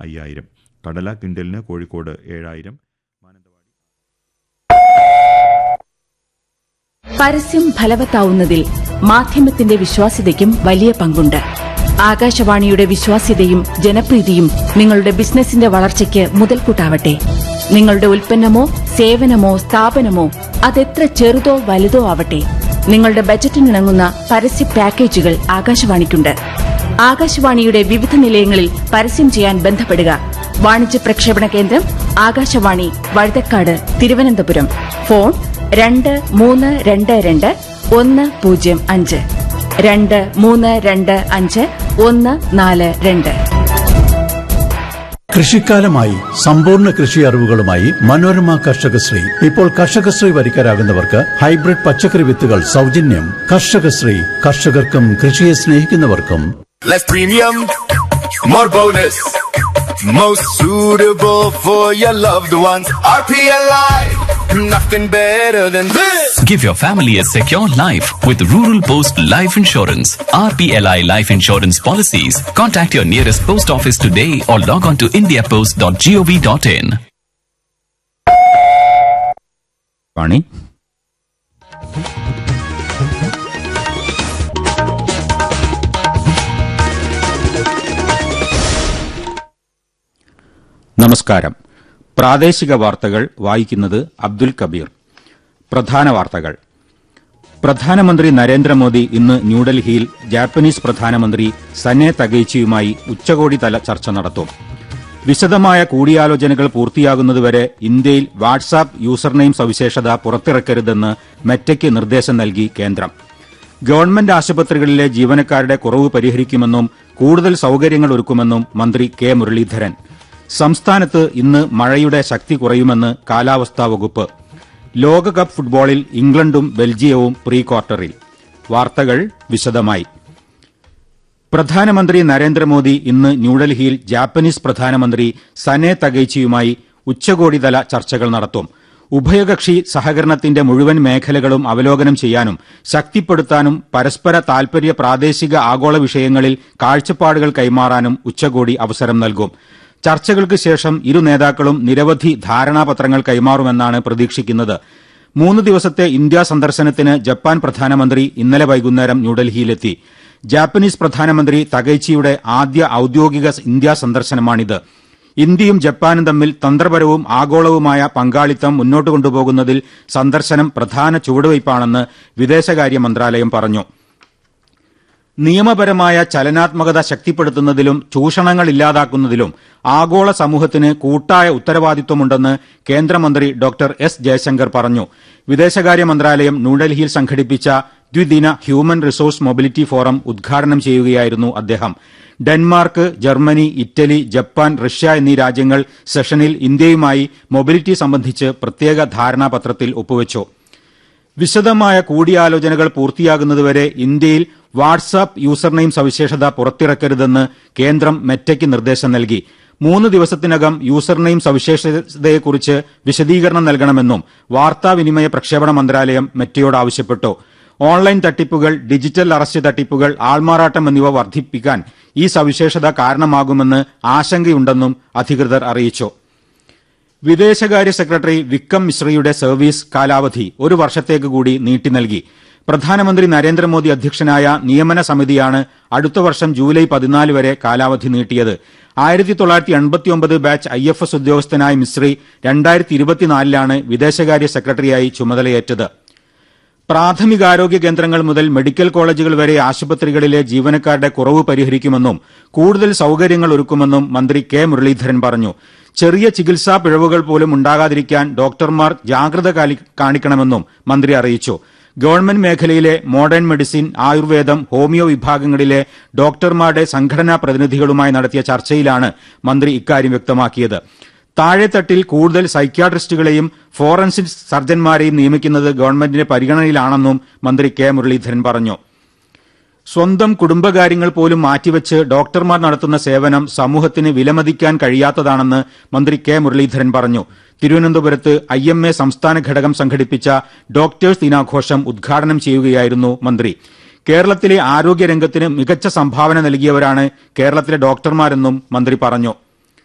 അയ്യായിരം കടല ക്വിൻ്റലിന് കോഴിക്കോട് ഏഴായിരം മാനന്തവാടി പരസ്യം ഫലവത്താവുന്നതിൽ മാധ്യമത്തിന്റെ വിശ്വാസ്യതയ്ക്കും വലിയ പങ്കുണ്ട് ആകാശവാണിയുടെ വിശ്വാസ്യതയും ജനപ്രീതിയും നിങ്ങളുടെ ബിസിനസിന്റെ വളർച്ചയ്ക്ക് മുതൽക്കൂട്ടാവട്ടെ നിങ്ങളുടെ ഉൽപ്പന്നമോ സേവനമോ സ്ഥാപനമോ അതെത്ര ചെറുതോ വലുതോ ആവട്ടെ നിങ്ങളുടെ ബജറ്റിനിണങ്ങുന്ന പരസ്യ പാക്കേജുകൾ ആകാശവാണിക്കുണ്ട് ആകാശവാണിയുടെ വിവിധ നിലയങ്ങളിൽ പരസ്യം ചെയ്യാൻ ബന്ധപ്പെടുക വാണിജ്യ പ്രക്ഷേപണ കേന്ദ്രം ആകാശവാണി വഴുതക്കാട് തിരുവനന്തപുരം ഫോൺ രണ്ട് മൂന്ന് രണ്ട് രണ്ട് ഒന്ന് പൂജ്യം അഞ്ച് രണ്ട് മൂന്ന് രണ്ട് അഞ്ച് ഒന്ന് നാല് രണ്ട് കൃഷിക്കാലമായി സമ്പൂർണ്ണ കൃഷി അറിവുകളുമായി മനോരമ കർഷകശ്രീ ഇപ്പോൾ കർഷകശ്രീ വരിക്കാരാകുന്നവർക്ക് ഹൈബ്രിഡ് പച്ചക്കറി വിത്തുകൾ സൗജന്യം കർഷകശ്രീ കർഷകർക്കും കൃഷിയെ സ്നേഹിക്കുന്നവർക്കും Less premium, more bonus. Most suitable for your loved ones. RPLI, nothing better than this. Give your family a secure life with Rural Post Life Insurance. RPLI Life Insurance Policies. Contact your nearest post office today or log on to indiapost.gov.in. വാണി നമസ്കാരം പ്രാദേശിക വാർത്തകൾ വായിക്കുന്നത് അബ്ദുൽ കബീർ പ്രധാന വാർത്തകൾ പ്രധാനമന്ത്രി നരേന്ദ്രമോദി ഇന്ന് ന്യൂഡൽഹിയിൽ Japanese പ്രധാനമന്ത്രി സനെ തകൈച്ചിയുമായി ഉച്ചകോടി തല ചർച്ച നടത്തും വിശദമായ കൂടിയാലോചനകൾ പൂർത്തിയാകുന്നതുവരെ ഇന്ത്യയിൽ വാട്സാപ്പ് യൂസർനെയിം സവിശേഷത പുറത്തിറക്കരുതെന്ന് മെറ്റയ്ക്ക് നിർദ്ദേശം നൽകി കേന്ദ്രം ഗവൺമെന്റ് ആശുപത്രികളിലെ ജീവനക്കാരുടെ കുറവ് പരിഹരിക്കുമെന്നും കൂടുതൽ സൌകര്യങ്ങൾ ഒരുക്കുമെന്നും മന്ത്രി കെ മുരളീധരൻ സംസ്ഥാനത്ത് ഇന്ന് മഴയുടെ ശക്തി കുറയുമെന്ന് കാലാവസ്ഥാ വകുപ്പ് ലോകകപ്പ് ഫുട്ബോളിൽ ഇംഗ്ലണ്ടും ബെൽജിയവും പ്രീ ക്വാർട്ടറിൽ വാർത്തകൾ വിശദമായി പ്രധാനമന്ത്രി നരേന്ദ്രമോദി ഇന്ന് ന്യൂഡൽഹിയിൽ ജാപ്പനീസ് പ്രധാനമന്ത്രി സനെ തകൈച്ചിയുമായി ഉച്ചകോടിതല ചർച്ചകൾ നടത്തും ഉഭയകക്ഷി സഹകരണത്തിന്റെ മുഴുവൻ മേഖലകളും അവലോകനം ചെയ്യാനും ശക്തിപ്പെടുത്താനും പരസ്പര താൽപര്യ പ്രാദേശിക ആഗോള വിഷയങ്ങളിൽ കാഴ്ചപ്പാടുകൾ കൈമാറാനും ഉച്ചകോടി അവസരം നൽകും ചർച്ചകൾക്ക് ശേഷം ഇരു നേതാക്കളും നിരവധി ധാരണാപത്രങ്ങൾ കൈമാറുമെന്നാണ് പ്രതീക്ഷിക്കുന്നത് മൂന്ന് ദിവസത്തെ ഇന്ത്യാ സന്ദർശനത്തിന് ജപ്പാൻ പ്രധാനമന്ത്രി ഇന്നലെ വൈകുന്നേരം ന്യൂഡൽഹിയിലെത്തി ജാപ്പനീസ് പ്രധാനമന്ത്രി തകൈച്ചിയുടെ ആദ്യ ഔദ്യോഗിക ഇന്ത്യാ സന്ദർശനമാണിത് ഇന്ത്യയും ജപ്പാനും തമ്മിൽ തന്ത്രപരവും ആഗോളവുമായ പങ്കാളിത്തം മുന്നോട്ട് കൊണ്ടുപോകുന്നതിൽ സന്ദർശനം പ്രധാന ചുവടുവയ്പ്പാണെന്ന് വിദേശകാര്യ മന്ത്രാലയം പറഞ്ഞു നിയമപരമായ ചലനാത്മകത ശക്തിപ്പെടുത്തുന്നതിലും ചൂഷണങ്ങൾ ഇല്ലാതാക്കുന്നതിലും ആഗോള സമൂഹത്തിന് കൂട്ടായ ഉത്തരവാദിത്വമുണ്ടെന്ന് കേന്ദ്രമന്ത്രി ഡോക്ടർ എസ് ജയശങ്കർ പറഞ്ഞു വിദേശകാര്യ മന്ത്രാലയം ന്യൂഡൽഹിയിൽ സംഘടിപ്പിച്ച ദ്വിദിന ഹ്യൂമൻ റിസോഴ്സ് മൊബിലിറ്റി ഫോറം ഉദ്ഘാടനം ചെയ്യുകയായിരുന്നു അദ്ദേഹം Denmark Germany Italy Japan Russia എന്നീ രാജ്യങ്ങൾ സെഷനിൽ ഇന്ത്യയുമായി മൊബിലിറ്റി സംബന്ധിച്ച് പ്രത്യേക ധാരണാപത്രത്തിൽ ഒപ്പുവച്ചു വിശദമായ കൂടിയാലോചനകൾ പൂർത്തിയാകുന്നതുവരെ ഇന്ത്യയിൽ വാട്സാപ്പ് യൂസർനെയിം സവിശേഷത പുറത്തിറക്കരുതെന്ന് കേന്ദ്രം മെറ്റയ്ക്ക് നിർദ്ദേശം നൽകി മൂന്ന് ദിവസത്തിനകം യൂസർനെയിം സവിശേഷതയെക്കുറിച്ച് വിശദീകരണം നൽകണമെന്നും വാർത്താവിനിമയ പ്രക്ഷേപണ മന്ത്രാലയം മെറ്റയോട് ആവശ്യപ്പെട്ടു ഓൺലൈൻ തട്ടിപ്പുകൾ ഡിജിറ്റൽ അറസ്റ്റ് തട്ടിപ്പുകൾ ആൾമാറാട്ടം എന്നിവ വർദ്ധിപ്പിക്കാൻ ഈ സവിശേഷത കാരണമാകുമെന്ന് ആശങ്കയുണ്ടെന്നും അധികൃതർ അറിയിച്ചു വിദേശകാര്യ സെക്രട്ടറി വിക്രം മിശ്രയുടെ സർവീസ് കാലാവധി ഒരു വർഷത്തേക്ക് കൂടി നീട്ടി നൽകി പ്രധാനമന്ത്രി നരേന്ദ്രമോദി അധ്യക്ഷനായ നിയമന സമിതിയാണ് അടുത്ത വർഷം ജൂലൈ പതിനാല് വരെ കാലാവധി നീട്ടിയത് ആയിരത്തി തൊള്ളായിരത്തി എൺപത്തിയൊമ്പത് ബാച്ച് ഐ എഫ് എസ് ഉദ്യോഗസ്ഥനായ മിശ്രി രണ്ടായിരത്തി ഇരുപത്തിനാലിലാണ് വിദേശകാര്യ സെക്രട്ടറിയായി ചുമതലയേറ്റത് പ്രാഥമികാരോഗ്യ കേന്ദ്രങ്ങൾ മുതൽ മെഡിക്കൽ കോളേജുകൾ വരെ ആശുപത്രികളിലെ ജീവനക്കാരുടെ കുറവ് പരിഹരിക്കുമെന്നും കൂടുതൽ സൌകര്യങ്ങൾ ഒരുക്കുമെന്നും മന്ത്രി കെ മുരളീധരൻ പറഞ്ഞു ചെറിയ ചികിത്സാ പിഴവുകൾ പോലും ഉണ്ടാകാതിരിക്കാൻ ഡോക്ടർമാർ ജാഗ്രത കാലി- കാണിക്കണമെന്നും മന്ത്രി അറിയിച്ചു ഗവൺമെന്റ് മേഖലയിലെ മോഡേൺ മെഡിസിൻ ആയുർവേദം ഹോമിയോ വിഭാഗങ്ങളിലെ ഡോക്ടർമാരുടെ സംഘടനാ പ്രതിനിധികളുമായി നടത്തിയ ചർച്ചയിലാണ് മന്ത്രി ഇക്കാര്യം വ്യക്തമാക്കിയത് താഴെത്തട്ടിൽ കൂടുതൽ സൈക്യാട്രിസ്റ്റുകളെയും ഫോറൻസിക് സർജൻമാരെയും നിയമിക്കുന്നത് ഗവൺമെന്റിന്റെ പരിഗണനയിലാണെന്നും മന്ത്രി കെ മുരളീധരൻ പറഞ്ഞു സ്വന്തം കുടുംബകാര്യങ്ങൾ പോലും മാറ്റിവെച്ച് ഡോക്ടർമാർ നടത്തുന്ന സേവനം സമൂഹത്തിന് വിലമതിക്കാൻ കഴിയാത്തതാണെന്ന് മന്ത്രി കെ മുരളീധരൻ പറഞ്ഞു തിരുവനന്തപുരത്ത് ഐ എം എ സംസ്ഥാന ഘടകം സംഘടിപ്പിച്ച ഡോക്ടേഴ്സ് ദിനാഘോഷം ഉദ്ഘാടനം ചെയ്യുകയായിരുന്നു മന്ത്രി കേരളത്തിലെ ആരോഗ്യരംഗത്തിന് മികച്ച സംഭാവന നൽകിയവരാണ് കേരളത്തിലെ ഡോക്ടർമാരെന്നും മന്ത്രി പറഞ്ഞു